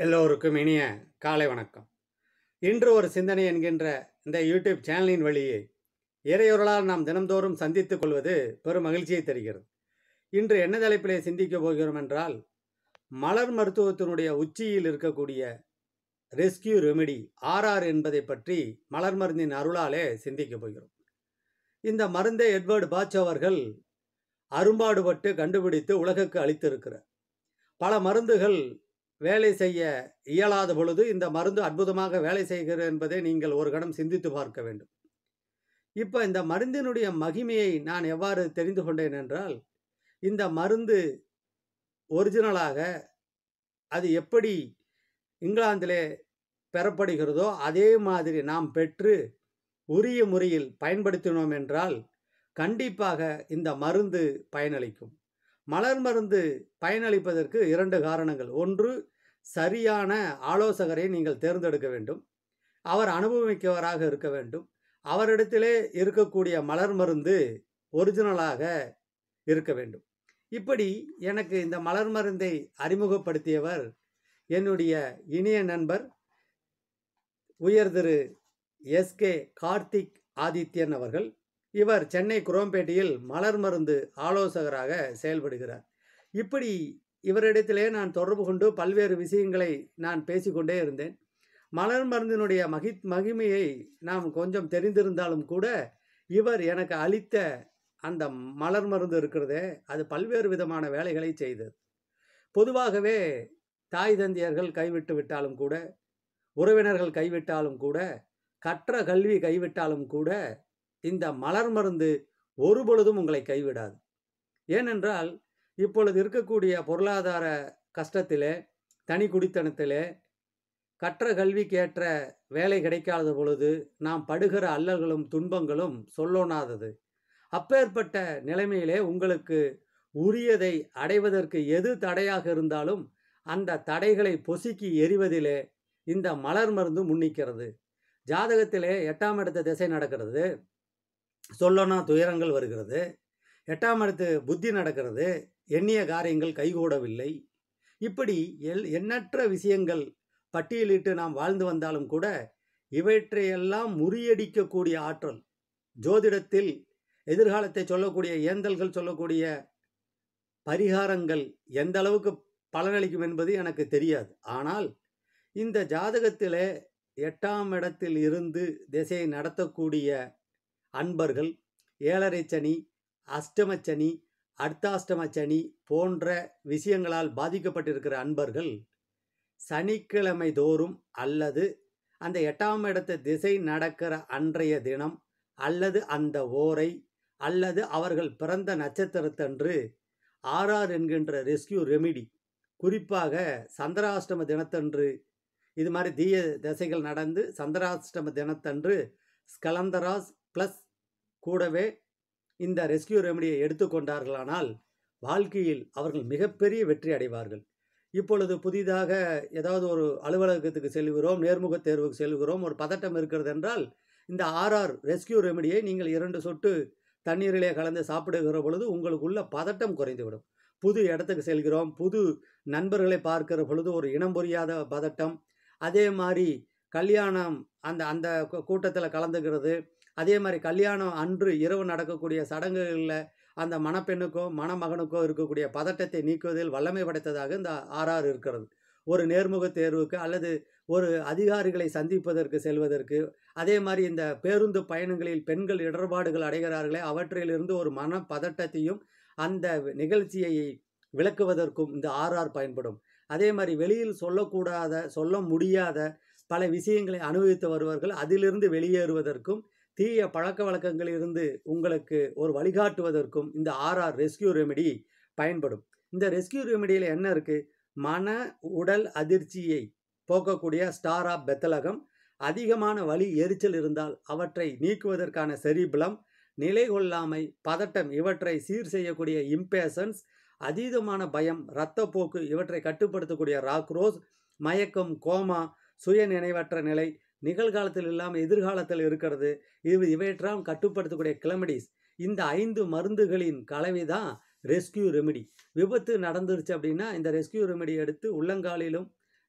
எல்லோருக்கும் இனிய காலை வணக்கம் இன்று ஒரு சிந்தனை என்கின்ற இந்த யூடியூப் சேனலின் வழியே இறையொருளால் நாம் தினம்தோறும் சந்தித்துக் கொள்வது பெரும் மகிழ்ச்சியை தருகிறது இன்று என்ன தலைப்பிலே சிந்திக்கப் போகிறோம் என்றால் மலர் மருத்துவத்தினுடைய உச்சியில் இருக்கக்கூடிய ரெஸ்கியூ ரெமெடி ஆர்ஆர் என்பதை பற்றி மலர் மருந்தின் அருளாலே சிந்திக்கப் போகிறோம் இந்த மருந்தை எட்வர்டு பாச் அவர்கள் அரும்பாடுபட்டு கண்டுபிடித்து உலகுக்கு அளித்திருக்கிறார் பல மருந்துகள் வேலை செய்ய இயலாத பொழுது இந்த மருந்து அற்புதமாக வேலை செய்கிறது என்பதை நீங்கள் ஒரு கணம் சிந்தித்து பார்க்க வேண்டும் இப்போ இந்த மருந்தினுடைய மகிமையை நான் எவ்வாறு தெரிந்து கொண்டேன் என்றால் இந்த மருந்து ஒரிஜினலாக அது எப்படி இங்கிலாந்திலே பெறப்படுகிறதோ அதே மாதிரி நாம் பெற்று உரிய முறையில் பயன்படுத்தினோம் என்றால் கண்டிப்பாக இந்த மருந்து பயனளிக்கும் மலர் மருந்து பயனளிப்பதற்கு இரண்டு காரணங்கள் ஒன்று சரியான ஆலோசகரை நீங்கள் தேர்ந்தெடுக்க வேண்டும் அவர் அனுபவமிக்கவராக இருக்க வேண்டும் அவரிடத்திலே இருக்கக்கூடிய மலர் மருந்து ஒரிஜினலாக இருக்க வேண்டும் இப்படி எனக்கு இந்த மலர் மருந்தை அறிமுகப்படுத்தியவர் என்னுடைய இனிய நண்பர் உயர் திரு எஸ்கே கார்த்திக் ஆதித்யன் அவர்கள் இவர் சென்னை குரோம்பேட்டையில் மலர் மருந்து ஆலோசகராக செயல்படுகிறார் இப்படி இவரிடத்திலே நான் தொடர்பு கொண்டு பல்வேறு விஷயங்களை நான் பேசிக்கொண்டே இருந்தேன் மலர் மருந்தினுடைய மகி மகிமையை நாம் கொஞ்சம் தெரிந்திருந்தாலும் கூட இவர் எனக்கு அளித்த அந்த மலர் மருந்து இருக்கிறதே அது பல்வேறு விதமான வேலைகளை செய்தது பொதுவாகவே தாய் தந்தையர்கள் கைவிட்டு விட்டாலும் கூட உறவினர்கள் கைவிட்டாலும் கூட கற்ற கல்வி கைவிட்டாலும் கூட இந்த மலர் மருந்து ஒரு பொழுதும் உங்களை கைவிடாது ஏனென்றால் இப்பொழுது இருக்கக்கூடிய பொருளாதார கஷ்டத்திலே தனி குடித்தனத்திலே கற்ற கல்விக்கு ஏற்ற வேலை கிடைக்காத பொழுது நாம் படுகிற அல்லல்களும் துன்பங்களும் சொல்லோனாதது அப்பேற்பட்ட நிலைமையிலே உங்களுக்கு உரியதை அடைவதற்கு எது தடையாக இருந்தாலும் அந்த தடைகளை பொசுக்கி எறிவதிலே இந்த மலர் மருந்து முன்னிக்கிறது ஜாதகத்திலே எட்டாம் இடத்த திசை நடக்கிறது சொல்லனா துயரங்கள் வருகிறது எட்டாம் இடத்து புத்தி நடக்கிறது எண்ணிய காரியங்கள் கைகூடவில்லை இப்படி எல் எண்ணற்ற விஷயங்கள் பட்டியலிட்டு நாம் வாழ்ந்து வந்தாலும் கூட இவற்றையெல்லாம் முறியடிக்கக்கூடிய ஆற்றல் ஜோதிடத்தில் எதிர்காலத்தை சொல்லக்கூடிய ஏந்தல்கள் சொல்லக்கூடிய பரிகாரங்கள் எந்த அளவுக்கு பலனளிக்கும் என்பது எனக்கு தெரியாது ஆனால் இந்த ஜாதகத்திலே எட்டாம் இடத்தில் இருந்து திசையை நடத்தக்கூடிய அன்பர்கள் ஏழரை சனி அஷ்டமச்சனி அர்த்தாஷ்டம சனி போன்ற விஷயங்களால் பாதிக்கப்பட்டிருக்கிற அன்பர்கள் சனிக்கிழமை தோறும் அல்லது அந்த எட்டாம் இடத்து திசை நடக்கிற அன்றைய தினம் அல்லது அந்த ஓரை அல்லது அவர்கள் பிறந்த நட்சத்திரத்தன்று ஆர்ஆர் என்கின்ற ரெஸ்கியூ ரெமிடி குறிப்பாக சந்திராஷ்டம தினத்தன்று இது மாதிரி தீய திசைகள் நடந்து சந்திராஷ்டம தினத்தன்று ஸ்கலந்தராஸ் ப்ளஸ் கூடவே இந்த ரெஸ்கியூ ரெமடியை எடுத்துக்கொண்டார்களானால் வாழ்க்கையில் அவர்கள் மிகப்பெரிய வெற்றி அடைவார்கள் இப்பொழுது புதிதாக ஏதாவது ஒரு அலுவலகத்துக்கு செல்கிறோம் நேர்முக தேர்வுக்கு செல்கிறோம் ஒரு பதட்டம் இருக்கிறது என்றால் இந்த ஆர்ஆர் ரெஸ்கியூ ரெமடியை நீங்கள் இரண்டு சொட்டு தண்ணீரிலே கலந்து சாப்பிடுகிற பொழுது உங்களுக்குள்ள பதட்டம் குறைந்துவிடும் புது இடத்துக்கு செல்கிறோம் புது நண்பர்களை பார்க்கிற பொழுது ஒரு இனம் புரியாத பதட்டம் அதே மாதிரி கல்யாணம் அந்த அந்த கூட்டத்தில் கலந்துக்கிறது அதே மாதிரி கல்யாணம் அன்று இரவு நடக்கக்கூடிய சடங்குகளில் அந்த மணப்பெண்ணுக்கோ மணமகனுக்கோ இருக்கக்கூடிய பதட்டத்தை நீக்குவதில் வல்லமை படைத்ததாக இந்த ஆர்ஆர் இருக்கிறது ஒரு நேர்முக தேர்வுக்கு அல்லது ஒரு அதிகாரிகளை சந்திப்பதற்கு செல்வதற்கு அதே மாதிரி இந்த பேருந்து பயணங்களில் பெண்கள் இடர்பாடுகள் அடைகிறார்களே அவற்றிலிருந்து ஒரு மன பதட்டத்தையும் அந்த நிகழ்ச்சியை விளக்குவதற்கும் இந்த ஆர்ஆர் பயன்படும் அதே மாதிரி வெளியில் சொல்லக்கூடாத சொல்ல முடியாத பல விஷயங்களை அனுபவித்து வருவார்கள் அதிலிருந்து வெளியேறுவதற்கும் தீய பழக்க வழக்கங்களிலிருந்து உங்களுக்கு ஒரு வழிகாட்டுவதற்கும் இந்த ஆர்ஆர் ரெஸ்கியூ ரெமெடி பயன்படும் இந்த ரெஸ்கியூ ரெமெடியில் என்ன இருக்குது மன உடல் அதிர்ச்சியை போக்கக்கூடிய ஸ்டார் ஆஃப் பெத்தலகம் அதிகமான வலி எரிச்சல் இருந்தால் அவற்றை நீக்குவதற்கான செரிபிளம் நிலை கொள்ளாமை பதட்டம் இவற்றை சீர் செய்யக்கூடிய இம்பேஷன்ஸ் அதீதமான பயம் இரத்தப்போக்கு இவற்றை கட்டுப்படுத்தக்கூடிய ராக்ரோஸ் மயக்கம் கோமா சுய நினைவற்ற நிலை நிகழ்காலத்தில் இல்லாமல் எதிர்காலத்தில் இருக்கிறது இது இவற்றால் கட்டுப்படுத்தக்கூடிய கிளமடிஸ் இந்த ஐந்து மருந்துகளின் கலவை தான் ரெஸ்கியூ ரெமெடி விபத்து நடந்துருச்சு அப்படின்னா இந்த ரெஸ்கியூ ரெமெடி எடுத்து உள்ளங்காலிலும்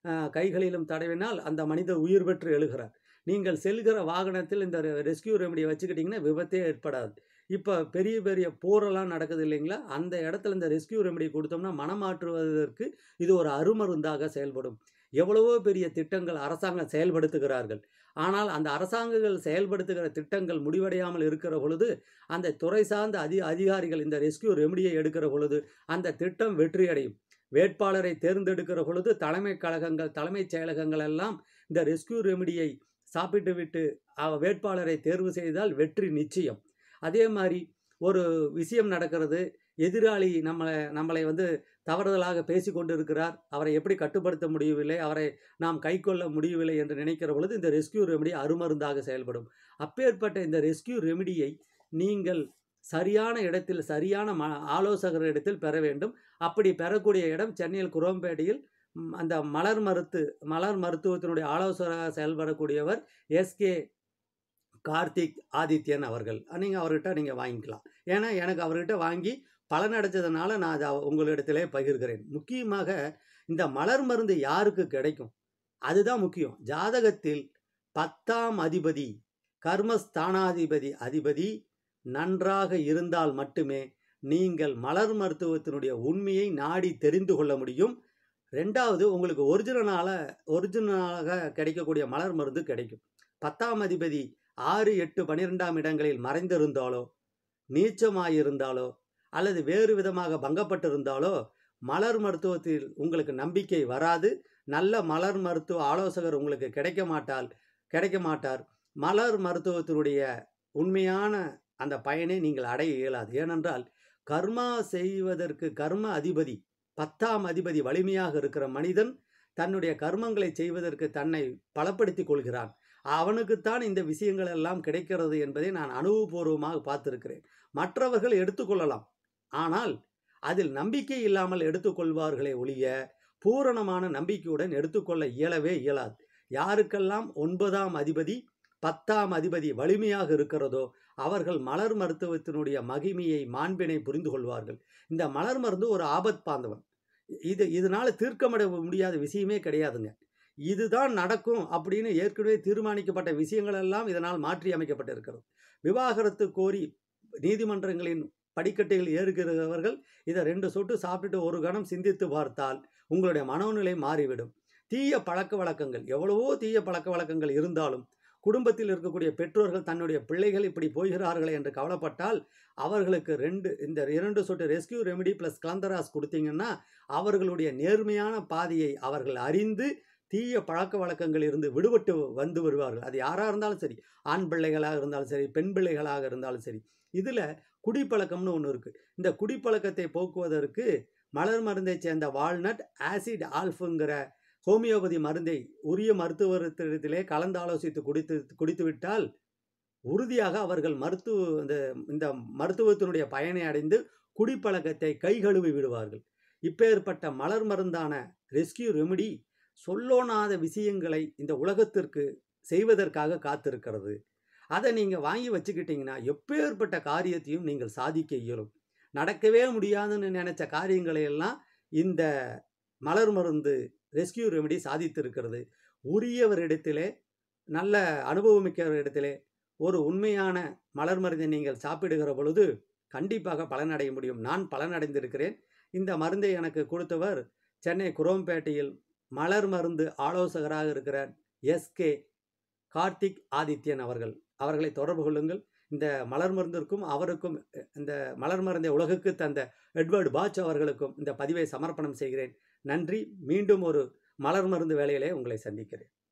அஹ், கைகளிலும் தடவினால் அந்த மனிதர் உயிர் பெற்று எழுகிறார் நீங்கள் செல்கிற வாகனத்தில் இந்த ரெஸ்கியூ ரெமடியை வச்சுக்கிட்டிங்கன்னா விபத்தே ஏற்படாது இப்போ பெரிய பெரிய போரெல்லாம் நடக்குது இல்லைங்களா அந்த இடத்துல இந்த ரெஸ்கியூ ரெமடி கொடுத்தோம்னா மனமாற்றுவதற்கு இது ஒரு அருமருந்தாக செயல்படும் எவ்வளவோ பெரிய திட்டங்கள் அரசாங்கம் செயல்படுத்துகிறார்கள் ஆனால் அந்த அரசாங்கங்கள் செயல்படுத்துகிற திட்டங்கள் முடிவடையாமல் இருக்கிற பொழுது அந்த துறை சார்ந்த அதி அதிகாரிகள் இந்த ரெஸ்கியூ ரெமடியை எடுக்கிற பொழுது அந்த திட்டம் வெற்றியடையும் வேட்பாளரை தேர்ந்தெடுக்கிற பொழுது தலைமை கழகங்கள் தலைமைச் செயலகங்கள் எல்லாம் இந்த ரெஸ்கியூ ரெமடியை சாப்பிட்டு விட்டு அவ- வேட்பாளரை தேர்வு செய்தால் வெற்றி நிச்சயம் அதே மாதிரி ஒரு விஷயம் நடக்கிறது எதிராளி நம்மளை நம்மளை வந்து தவறுதலாக பேசி கொண்டிருக்கிறார் அவரை எப்படி கட்டுப்படுத்த முடியவில்லை அவரை நாம் கைக்கொள்ள முடியவில்லை என்று நினைக்கிற பொழுது இந்த ரெஸ்கியூ ரெமெடி அருமருந்தாக செயல்படும் அப்பேற்பட்ட இந்த ரெஸ்கியூ ரெமெடியை நீங்கள் சரியான இடத்தில் சரியான ம ஆலோசகர் இடத்தில் பெற வேண்டும் அப்படி பெறக்கூடிய இடம் சென்னையில் குரோம்பேட்டையில் ம், அந்த மலர் மருத்து மலர் மருத்துவத்தினுடைய ஆலோசகராக செயல்படக்கூடியவர் எஸ்கே கார்த்திக் ஆதித்யன் அவர்கள் நீங்கள் அவர்கிட்ட நீங்கள் வாங்கிக்கலாம் ஏன்னா எனக்கு அவர்கிட்ட வாங்கி பலனடைஞ்சதுனால நான் அதை உங்களிடத்திலே பகிர்கிறேன் முக்கியமாக இந்த மலர் மருந்து யாருக்கு கிடைக்கும் அதுதான் முக்கியம் ஜாதகத்தில் பத்தாம் அதிபதி கர்மஸ்தானாதிபதி அதிபதி நன்றாக இருந்தால் மட்டுமே நீங்கள் மலர் மருத்துவத்தினுடைய உண்மையை நாடி தெரிந்து கொள்ள முடியும் ரெண்டாவது உங்களுக்கு ஒரிஜினலாக ஒரிஜினலாக கிடைக்கக்கூடிய மலர் மருந்து கிடைக்கும் பத்தாம் அதிபதி ஆறு எட்டு பன்னிரெண்டாம் இடங்களில் மறைந்திருந்தாலோ நீச்சமாயிருந்தாலோ அல்லது வேறு விதமாக பங்கப்பட்டிருந்தாலோ மலர் மருத்துவத்தில் உங்களுக்கு நம்பிக்கை வராது நல்ல மலர் மருத்துவ ஆலோசகர் உங்களுக்கு கிடைக்க மாட்டால் கிடைக்க மாட்டார் மலர் மருத்துவத்தினுடைய உண்மையான அந்த பயனை நீங்கள் அடைய இயலாது ஏனென்றால் கர்மா செய்வதற்கு கர்ம அதிபதி பத்தாம் அதிபதி வலிமையாக இருக்கிற மனிதன் தன்னுடைய கர்மங்களை செய்வதற்கு தன்னை பலப்படுத்திக் கொள்கிறான் அவனுக்குத்தான் இந்த விஷயங்கள் எல்லாம் கிடைக்கிறது என்பதை நான் அனுபவபூர்வமாக பார்த்திருக்கிறேன் மற்றவர்கள் எடுத்துக்கொள்ளலாம் ஆனால் அதில் நம்பிக்கை இல்லாமல் எடுத்துக்கொள்வார்களே ஒழிய பூரணமான நம்பிக்கையுடன் எடுத்துக்கொள்ள இயலவே இயலாது யாருக்கெல்லாம் ஒன்பதாம் அதிபதி பத்தாம் அதிபதி வலிமையாக இருக்கிறதோ அவர்கள் மலர் மருத்துவத்தினுடைய மகிமையை மாண்பினை புரிந்து கொள்வார்கள் இந்த மலர் மருந்து ஒரு ஆபத் பாந்தவன் இது இதனால தீர்க்கமட முடியாத விஷயமே கிடையாதுங்க இதுதான் நடக்கும் அப்படின்னு ஏற்கனவே தீர்மானிக்கப்பட்ட விஷயங்கள் எல்லாம் இதனால் மாற்றி அமைக்கப்பட்டிருக்கிறது விவாகரத்து கோரி நீதிமன்றங்களின் படிக்கட்டுகள் ஏறுகிறவர்கள் இதை ரெண்டு சொட்டு சாப்பிட்டுட்டு ஒரு கணம் சிந்தித்து பார்த்தால் உங்களுடைய மனோநிலை மாறிவிடும் தீய பழக்க வழக்கங்கள் எவ்வளவோ தீய பழக்க வழக்கங்கள் இருந்தாலும் குடும்பத்தில் இருக்கக்கூடிய பெற்றோர்கள் தன்னுடைய பிள்ளைகள் இப்படி போகிறார்களே என்று கவலைப்பட்டால் அவர்களுக்கு ரெண்டு இந்த இரண்டு சொட்டு ரெஸ்கியூ ரெமெடி ப்ளஸ் கலந்தராஸ் கொடுத்தீங்கன்னா அவர்களுடைய நேர்மையான பாதையை அவர்கள் அறிந்து தீய பழக்க வழக்கங்கள் இருந்து விடுபட்டு வந்து வருவார்கள் அது யாராக இருந்தாலும் சரி ஆண் பிள்ளைகளாக இருந்தாலும் சரி பெண் பிள்ளைகளாக இருந்தாலும் சரி இதில் குடிப்பழக்கம்னு ஒன்று இருக்குது இந்த குடிப்பழக்கத்தை போக்குவதற்கு மலர் மருந்தை சேர்ந்த வால்நட் ஆசிட் ஆல்ஃபுங்கிற ஹோமியோபதி மருந்தை உரிய மருத்துவத்திலே கலந்து ஆலோசித்து குடித்து குடித்துவிட்டால் உறுதியாக அவர்கள் மருத்துவ இந்த இந்த மருத்துவத்தினுடைய பயனை அடைந்து குடிப்பழக்கத்தை கைகழுவி விடுவார்கள் இப்பேற்பட்ட மலர் மருந்தான ரெஸ்கியூ ரெமிடி சொல்லோனாத விஷயங்களை இந்த உலகத்திற்கு செய்வதற்காக காத்திருக்கிறது அதை நீங்கள் வாங்கி வச்சுக்கிட்டீங்கன்னா எப்பேற்பட்ட காரியத்தையும் நீங்கள் சாதிக்க இயலும் நடக்கவே முடியாதுன்னு நினைச்ச காரியங்களை எல்லாம் இந்த மலர் மருந்து ரெஸ்கியூ ரெமெடி சாதித்திருக்கிறது உரியவரிடத்திலே நல்ல அனுபவமிக்கவரிடத்திலே ஒரு உண்மையான மலர் மருந்தை நீங்கள் சாப்பிடுகிற பொழுது கண்டிப்பாக பலனடைய முடியும் நான் பலனடைந்திருக்கிறேன் இந்த மருந்தை எனக்கு கொடுத்தவர் சென்னை குரோம்பேட்டையில் மலர் மருந்து ஆலோசகராக இருக்கிற எஸ்கே கார்த்திக் ஆதித்யன் அவர்கள் அவர்களை தொடர்பு கொள்ளுங்கள் இந்த மலர் மருந்திற்கும் அவருக்கும் இந்த மலர் மருந்தை உலகுக்கு தந்த எட்வர்டு பாச் அவர்களுக்கும் இந்த பதிவை சமர்ப்பணம் செய்கிறேன் நன்றி மீண்டும் ஒரு மலர் மருந்து வேலையிலே உங்களை சந்திக்கிறேன்